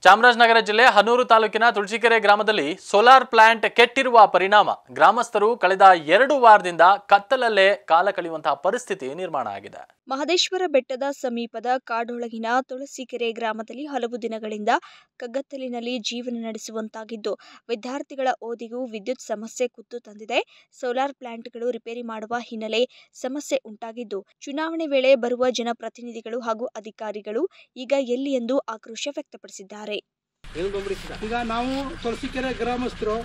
ಚಾಮರಾಜನಗರ ಜಿಲ್ಲೆ ಹನೂರು ತಾಲೂಕಿನ ತುಳಸಿಕೆರೆ ಗ್ರಾಮದಲ್ಲಿ ಸೋಲಾರ್ ಪ್ಲಾಂಟ್ ಕೆಟ್ಟಿರುವ ಪರಿಣಾಮ ಗ್ರಾಮಸ್ಥರು ಕಳೆದ ಎರಡು ವಾರದಿಂದ ಕತ್ತಲಲ್ಲೇ ಕಾಲ ಕಳೆಯುವಂತಹ ಪರಿಸ್ಥಿತಿ ನಿರ್ಮಾಣ ಆಗಿದೆ ಮಹದೇಶ್ವರ ಬೆಟ್ಟದ ಸಮೀಪದ ಕಾಡೊಳಗಿನ ತುಳಸಿಕೆರೆ ಗ್ರಾಮದಲ್ಲಿ ಹಲವು ದಿನಗಳಿಂದ ಕಗ್ಗತ್ತಲಿನಲ್ಲಿ ಜೀವನ ನಡೆಸುವಂತಾಗಿದ್ದು ವಿದ್ಯಾರ್ಥಿಗಳ ಓದಿಗೂ ವಿದ್ಯುತ್ ಸಮಸ್ಯೆ ಕುತ್ತು ತಂದಿದೆ ಸೋಲಾರ್ ಪ್ಲಾಂಟ್ಗಳು ರಿಪೇರಿ ಮಾಡುವ ಹಿನ್ನೆಲೆ ಸಮಸ್ಯೆ ಉಂಟಾಗಿದ್ದು ಚುನಾವಣೆ ವೇಳೆ ಬರುವ ಜನಪ್ರತಿನಿಧಿಗಳು ಹಾಗೂ ಅಧಿಕಾರಿಗಳು ಈಗ ಎಲ್ಲಿ ಎಂದು ಆಕ್ರೋಶ ವ್ಯಕ್ತಪಡಿಸಿದ್ದಾರೆ ಈಗ ನಾವು ತುಳಸಿಕೆರೆ ಗ್ರಾಮಸ್ಥರು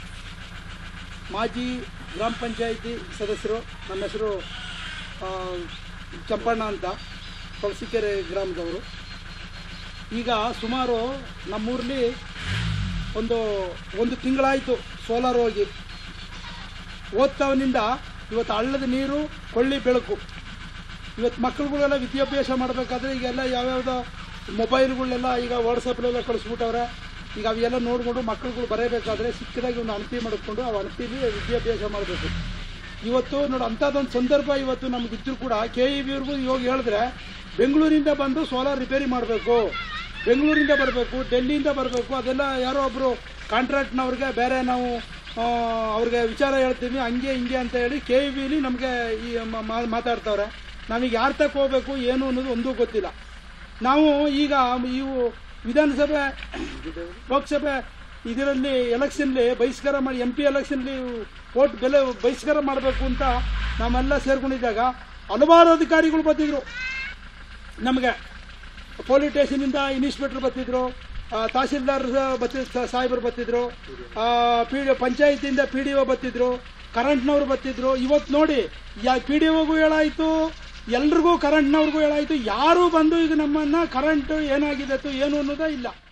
ಮಾಜಿ ಗ್ರಾಮ ಪಂಚಾಯಿತಿ ಸದಸ್ಯರು ನನ್ನ ಹೆಸರು ಆ, ಚಂಪಣ್ಣ ಅಂತ ತುಳಸಿಕೆರೆ ಗ್ರಾಮದವರು ಈಗ ಸುಮಾರು ನಮ್ಮೂರಲ್ಲಿ ಒಂದು ಒಂದು ತಿಂಗಳಾಯಿತು ಸೋಲಾರ್ ಹೋಗಿ ಓದ್ತಾವನಿಂದ ಇವತ್ತು ಹಳ್ಳದ ನೀರು ಕೊಳ್ಳಿ ಬೆಳಕು ಇವತ್ತು ಮಕ್ಕಳುಗಳೆಲ್ಲ ವಿದ್ಯಾಭ್ಯಾಸ ಮಾಡಬೇಕಾದ್ರೆ ಈಗೆಲ್ಲ ಯಾವ್ಯಾವುದೋ ಮೊಬೈಲ್ಗಳೆಲ್ಲ ಈಗ ವಾಟ್ಸಪ್ಲೆಲ್ಲ ಕಳಿಸ್ಬಿಟ್ಟವ್ರೆ ಈಗ ಅವೆಲ್ಲ ನೋಡಿಕೊಂಡು ಮಕ್ಕಳುಗಳು ಬರೀಬೇಕಾದ್ರೆ ಚಿಕ್ಕದಾಗಿ ಒಂದು ಅಣತಿ ಮಾಡಿಕೊಂಡು ಆ ಅಣತಿಲಿ ವಿದ್ಯಾಭ್ಯಾಸ ಮಾಡಬೇಕು ಇವತ್ತು ನೋಡಿ ಅಂಥದ್ದೊಂದು ಸಂದರ್ಭ ಇವತ್ತು ನಮಗಿದ್ರು ಕೂಡ ಕೆ ಇ ಬಿವ್ರಿಗೂ ಇವಾಗ ಹೇಳಿದ್ರೆ ಬೆಂಗಳೂರಿಂದ ಬಂದು ಸೋಲಾರ್ ರಿಪೇರಿ ಮಾಡಬೇಕು ಬೆಂಗಳೂರಿಂದ ಬರಬೇಕು ಡೆಲ್ಲಿಯಿಂದ ಬರಬೇಕು ಅದೆಲ್ಲ ಯಾರೋ ಒಬ್ಬರು ಕಾಂಟ್ರಾಕ್ಟ್ನವ್ರಿಗೆ ಬೇರೆ ನಾವು ಆ, ಅವ್ರಿಗೆ ವಿಚಾರ ಹೇಳ್ತೀವಿ ಹಂಗೆ ಹಿಂಗೆ ಅಂತ ಹೇಳಿ ಕೆ ಇ ಬಿಲಿ ನಮಗೆ ಈ ಮ- ಮಾ- ಮಾತಾಡ್ತವ್ರೆ ನಮಗೆ ಯಾರು ತಕ್ಕ ಹೋಗ್ಬೇಕು ಏನು ಅನ್ನೋದು ಒಂದೂ ಗೊತ್ತಿಲ್ಲ ನಾವು ಈಗ ಇವು ವಿಧಾನಸಭೆ ಲೋಕಸಭೆ ಇದರಲ್ಲಿ ಎಲೆಕ್ಷನ್ಲಿ ಬಹಿಷ್ಕಾರ ಮಾಡಿ ಎಂ ಪಿ ಎಲೆಕ್ಷನ್ಲಿ ವೋಟ್ ಬೆಲೆ ಬಹಿಷ್ಕಾರ ಮಾಡಬೇಕು ಅಂತ ನಾವೆಲ್ಲ ಸೇರ್ಕೊಂಡಿದ್ದಾಗ ಹಲವಾರು ಅಧಿಕಾರಿಗಳು ಬಂದಿದ್ರು ನಮಗೆ ಪೊಲೀಸ್ ಸ್ಟೇಷನಿಂದ ಇನ್ಸ್ಪೆಕ್ಟರ್ ಬರ್ತಿದ್ರು ಆ, ತಹಸೀಲ್ದಾರ್ ಬತ್ತಿ ಸಾಹೇಬರು ಬರ್ತಿದ್ರು ಪಿ ಡಿ ಪಂಚಾಯತಿಯಿಂದ ಪಿ ಡಿ ಒ ಬರ್ತಿದ್ರು ಕರೆಂಟ್ನವ್ರು ಬರ್ತಿದ್ರು ಇವತ್ತು ನೋಡಿ ಯಾ ಪಿ ಡಿ ಒಗೂ ಹೇಳಾಯಿತು ಎಲ್ರಿಗೂ ಕರೆಂಟ್ನವ್ರಿಗೂ ಹೇಳಾಯಿತು ಯಾರೂ ಬಂದು ಈಗ ನಮ್ಮನ್ನು ಕರೆಂಟ್ ಏನಾಗಿದೆ ಏನು ಅನ್ನೋದೇ ಇಲ್ಲ